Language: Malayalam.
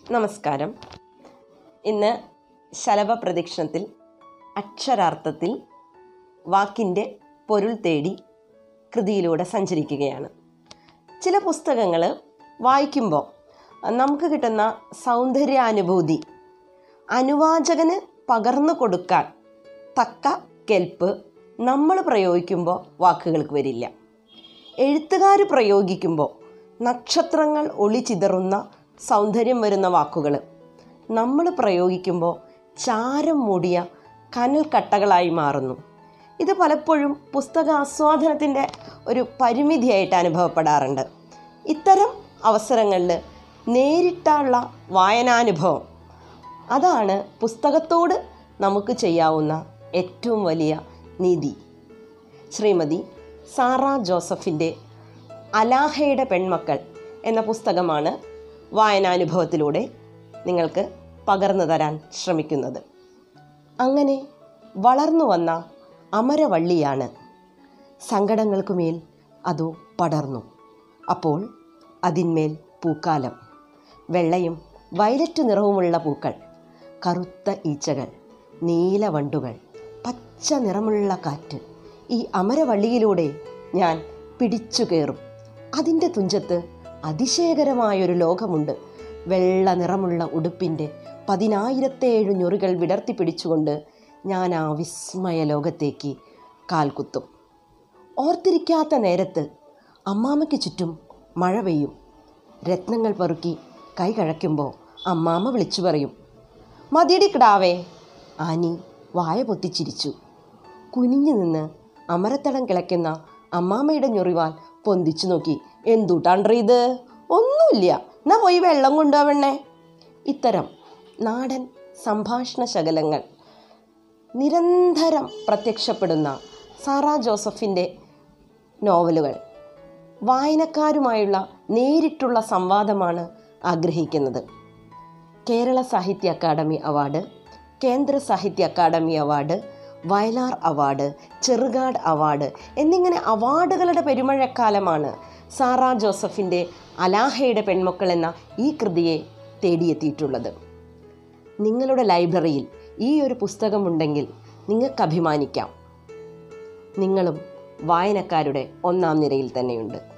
നമസ്കാരം ഇന്ന് ശലഭ പ്രദക്ഷിണത്തിൽ അക്ഷരാർത്ഥത്തിൽ വാക്കിൻ്റെ പൊരുൾ തേടി കൃതിയിലൂടെ സഞ്ചരിക്കുകയാണ് ചില പുസ്തകങ്ങൾ വായിക്കുമ്പോൾ നമുക്ക് കിട്ടുന്ന സൗന്ദര്യാനുഭൂതി അനുവാചകന് പകർന്നു കൊടുക്കാൻ തക്ക കെൽപ്പ് നമ്മൾ പ്രയോഗിക്കുമ്പോൾ വാക്കുകൾക്ക് വരില്ല എഴുത്തുകാർ പ്രയോഗിക്കുമ്പോൾ നക്ഷത്രങ്ങൾ ഒളിച്ചിതറുന്ന സൗന്ദര്യം വരുന്ന വാക്കുകൾ നമ്മൾ പ്രയോഗിക്കുമ്പോൾ ചാരം മൂടിയ കനൽ കട്ടകളായി മാറുന്നു ഇത് പലപ്പോഴും പുസ്തക ആസ്വാദനത്തിൻ്റെ ഒരു പരിമിതിയായിട്ട് അനുഭവപ്പെടാറുണ്ട് ഇത്തരം അവസരങ്ങളിൽ നേരിട്ടുള്ള വായനാനുഭവം അതാണ് പുസ്തകത്തോട് നമുക്ക് ചെയ്യാവുന്ന ഏറ്റവും വലിയ നീതി ശ്രീമതി സാറ ജോസഫിൻ്റെ അലാഹയുടെ പെൺമക്കൾ എന്ന പുസ്തകമാണ് വായനാനുഭവത്തിലൂടെ നിങ്ങൾക്ക് പകർന്നു തരാൻ ശ്രമിക്കുന്നത് അങ്ങനെ വളർന്നു വന്ന അമരവള്ളിയാണ് സങ്കടങ്ങൾക്കുമേൽ അതു പടർന്നു അപ്പോൾ അതിന്മേൽ പൂക്കാലം വെള്ളയും വയലറ്റ് നിറവുമുള്ള പൂക്കൾ കറുത്ത ഈച്ചകൾ നീലവണ്ടുകൾ പച്ച നിറമുള്ള കാറ്റ് ഈ അമരവള്ളിയിലൂടെ ഞാൻ പിടിച്ചു കയറും അതിൻ്റെ തുഞ്ചത്ത് അതിശയകരമായൊരു ലോകമുണ്ട് വെള്ള നിറമുള്ള ഉടുപ്പിൻ്റെ പതിനായിരത്തേഴ് ഞൊറികൾ വിടർത്തി പിടിച്ചുകൊണ്ട് ഞാൻ ആ വിസ്മയ ലോകത്തേക്ക് കാൽകുത്തും ഓർത്തിരിക്കാത്ത നേരത്ത് അമ്മാമ്മയ്ക്ക് ചുറ്റും മഴ പെയ്യും രത്നങ്ങൾ പെറുക്കി കൈ കഴയ്ക്കുമ്പോൾ അമ്മാമ്മ വിളിച്ചു പറയും മതിയടി കിടാവേ ആനി വായ പൊത്തിച്ചിരിച്ചു കുനിഞ്ഞു നിന്ന് അമരത്തടം കിളയ്ക്കുന്ന അമ്മാമ്മയുടെ ഞൊറിവാൽ പൊന്തിച്ചു നോക്കി എന്തുട്ടാണ്ട്ര ഇത് ഒന്നുമില്ല എന്നാ പോയി വെള്ളം കൊണ്ടുപോവണ്ണേ ഇത്തരം നാടൻ സംഭാഷണ ശകലങ്ങൾ നിരന്തരം പ്രത്യക്ഷപ്പെടുന്ന സാറാ ജോസഫിൻ്റെ നോവലുകൾ വായനക്കാരുമായുള്ള നേരിട്ടുള്ള സംവാദമാണ് ആഗ്രഹിക്കുന്നത് കേരള സാഹിത്യ academy award Kendra Sahitya academy award Vayalar award Cherukad award എന്നിങ്ങനെ അവാർഡുകളുടെ പെരുമഴക്കാലമാണ് സാറാ ജോസഫിൻ്റെ അലാഹയുടെ പെൺമക്കൾ എന്ന ഈ കൃതിയെ തേടിയെത്തിയിട്ടുള്ളത് നിങ്ങളുടെ ലൈബ്രറിയിൽ ഈ ഒരു പുസ്തകമുണ്ടെങ്കിൽ നിങ്ങൾക്ക് അഭിമാനിക്കാം നിങ്ങളും വായനക്കാരുടെ ഒന്നാം നിരയിൽ തന്നെയുണ്ട്